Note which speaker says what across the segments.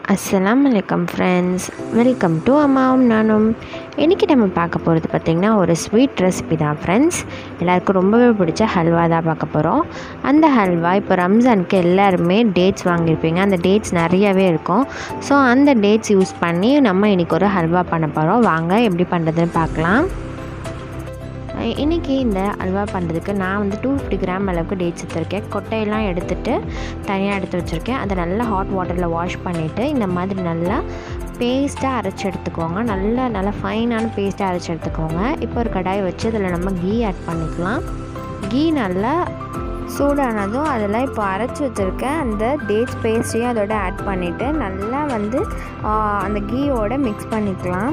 Speaker 1: அஸ்ஸலாம் வலைக்கம் friends welcome to அம்மாவும் நானும் இன்றைக்கி நம்ம பார்க்க போகிறது பார்த்திங்கன்னா ஒரு ஸ்வீட் ரெசிபி தான் ஃப்ரெண்ட்ஸ் எல்லாருக்கும் ரொம்பவே பிடிச்ச ஹல்வா தான் பார்க்க போகிறோம் அந்த ஹல்வா இப்போ ரம்ஜானுக்கு எல்லாருமே டேட்ஸ் வாங்கியிருப்பீங்க அந்த டேட்ஸ் நிறையவே இருக்கும் ஸோ அந்த டேட்ஸ் யூஸ் பண்ணி நம்ம இன்றைக்கி ஒரு ஹல்வா பண்ண போகிறோம் வாங்க எப்படி பண்ணுறதுன்னு பார்க்கலாம் இன்றைக்கி இந்த அல்வா பண்ணுறதுக்கு நான் வந்து டூ ஃபிஃப்டி கிராம் அளவுக்கு டேட்ஸ் எடுத்திருக்கேன் கொட்டையெல்லாம் எடுத்துகிட்டு தனியாக எடுத்து வச்சுருக்கேன் அதை நல்லா ஹாட் வாட்டரில் வாஷ் பண்ணிவிட்டு இந்த மாதிரி நல்லா பேஸ்ட்டாக அரைச்சி எடுத்துக்கோங்க நல்லா நல்லா ஃபைனான பேஸ்ட்டாக அரைச்சி எடுத்துக்கோங்க இப்போ ஒரு கடாயை வச்சு அதில் நம்ம கீ ஆட் பண்ணிக்கலாம் கீ நல்லா சூடானதும் அதில் இப்போ அரைச்சி வச்சுருக்க அந்த டேட்ஸ் பேஸ்ட்டையும் அதோட ஆட் பண்ணிவிட்டு நல்லா வந்து அந்த கீயோட மிக்ஸ் பண்ணிக்கலாம்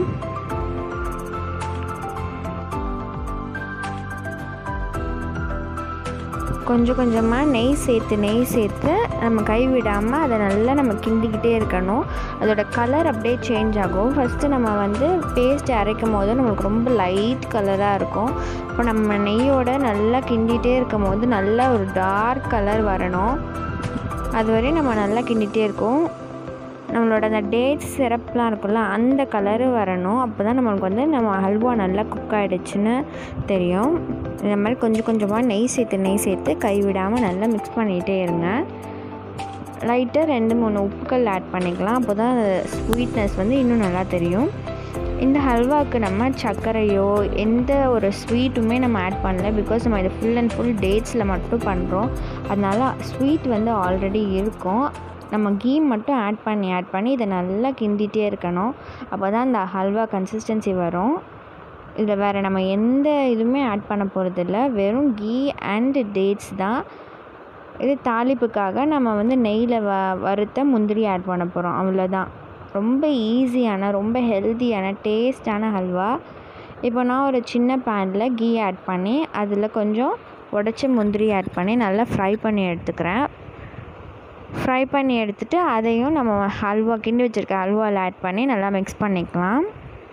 Speaker 1: கொஞ்சம் கொஞ்சமாக நெய் சேர்த்து நெய் சேர்த்து நம்ம கைவிடாமல் அதை நல்லா நம்ம கிண்டிக்கிட்டே இருக்கணும் அதோட கலர் அப்படியே சேஞ்ச் ஆகும் ஃபஸ்ட்டு நம்ம வந்து பேஸ்ட் அரைக்கும் போது நம்மளுக்கு ரொம்ப லைட் கலராக இருக்கும் இப்போ நம்ம நெய்யோட நல்லா கிண்டிகிட்டே இருக்கும் போது நல்லா ஒரு டார்க் கலர் வரணும் அது வரையும் நம்ம நல்லா கிண்டிகிட்டே இருக்கோம் நம்மளோட அந்த டேட்ஸ் சிரப்லாம் இருக்கும்ல அந்த கலரு வரணும் அப்போ தான் நம்மளுக்கு வந்து நம்ம ஹல்வா நல்லா குக் ஆகிடுச்சுன்னு தெரியும் இந்த மாதிரி கொஞ்சம் கொஞ்சமாக நெய் சேர்த்து நெய் சேர்த்து கைவிடாமல் நல்லா மிக்ஸ் பண்ணிகிட்டே இருங்க லைட்டாக ரெண்டு மூணு உப்புக்கள் ஆட் பண்ணிக்கலாம் அப்போ தான் ஸ்வீட்னஸ் வந்து இன்னும் நல்லா தெரியும் இந்த ஹல்வாவுக்கு நம்ம சர்க்கரையோ எந்த ஒரு ஸ்வீட்டுமே நம்ம ஆட் பண்ணல பிகாஸ் நம்ம இது ஃபுல் அண்ட் ஃபுல் டேட்ஸில் மட்டும் பண்ணுறோம் அதனால் ஸ்வீட் வந்து ஆல்ரெடி இருக்கும் நம்ம கீ மட்டும் ஆட் பண்ணி ஆட் பண்ணி இதை நல்லா கிண்டிகிட்டே இருக்கணும் அப்போ தான் இந்த ஹல்வா கன்சிஸ்டன்சி வரும் இதில் வேறு நம்ம எந்த இதுவுமே ஆட் பண்ண போகிறதில்ல வெறும் கீ அண்டு டேட்ஸ் தான் இது தாளிப்புக்காக நம்ம வந்து நெய்யில் வ வறுத்த முந்திரி ஆட் பண்ண போகிறோம் அவ்வளோதான் ரொம்ப ஈஸியான ரொம்ப ஹெல்த்தியான டேஸ்டான ஹல்வா இப்போ நான் ஒரு சின்ன பேனில் கீ ஆட் பண்ணி அதில் கொஞ்சம் உடச்ச முந்திரி ஆட் பண்ணி நல்லா ஃப்ரை பண்ணி எடுத்துக்கிறேன் ஃப்ரை பண்ணி எடுத்துகிட்டு அதையும் நம்ம ஹல்வா கிண்டி வச்சுருக்க ஹல்வாவில் ஆட் பண்ணி நல்லா மிக்ஸ் பண்ணிக்கலாம்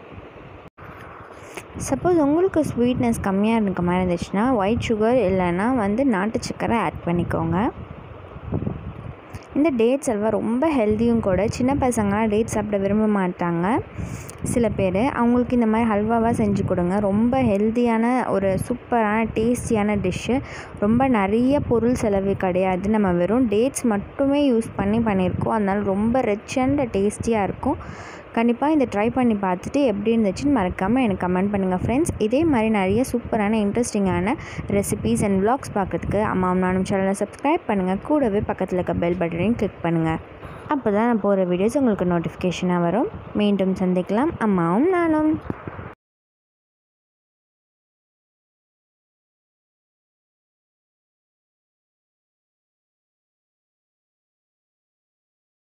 Speaker 1: சப்போஸ் உங்களுக்கு ஸ்வீட்னஸ் கம்மியாக இருக்க மாதிரி இருந்துச்சுன்னா ஒயிட் சுகர் இல்லைன்னா வந்து நாட்டு சக்கரை ஆட் பண்ணிக்கோங்க இந்த டேட்ஸ் அல்வா ரொம்ப ஹெல்த்தியும் கூட சின்ன பசங்களாம் டேட்ஸ் சாப்பிட விரும்ப மாட்டாங்க சில பேர் அவங்களுக்கு இந்த மாதிரி ஹல்வாவாக செஞ்சு கொடுங்க ரொம்ப ஹெல்த்தியான ஒரு சூப்பரான டேஸ்டியான டிஷ்ஷு ரொம்ப நிறைய பொருள் செலவு கிடையாது நம்ம வெறும் டேட்ஸ் மட்டுமே யூஸ் பண்ணி பண்ணியிருக்கோம் அதனால் ரொம்ப ரிச் அண்ட் டேஸ்டியாக இருக்கும் கண்டிப்பாக இதை ட்ரை பண்ணி பார்த்துட்டு எப்படி இருந்துச்சுன்னு மறக்காமல் எனக்கு கமெண்ட் பண்ணுங்கள் ஃப்ரெண்ட்ஸ் இதே மாதிரி நிறைய சூப்பரான இன்ட்ரெஸ்டிங்கான ரெசிபீஸ் அண்ட் வ்ளாக்ஸ் பார்க்குறதுக்கு அம்மாவும் நானும் சேனலை சப்ஸ்கிரைப் பண்ணுங்கள் கூடவே பக்கத்தில் இருக்க பெல் பட்டனையும் கிளிக் பண்ணுங்கள் அப்போ தான் நான் போகிற வீடியோஸ் உங்களுக்கு நோட்டிஃபிகேஷனாக வரும் மீண்டும் சந்திக்கலாம் அம்மாவும் நானும்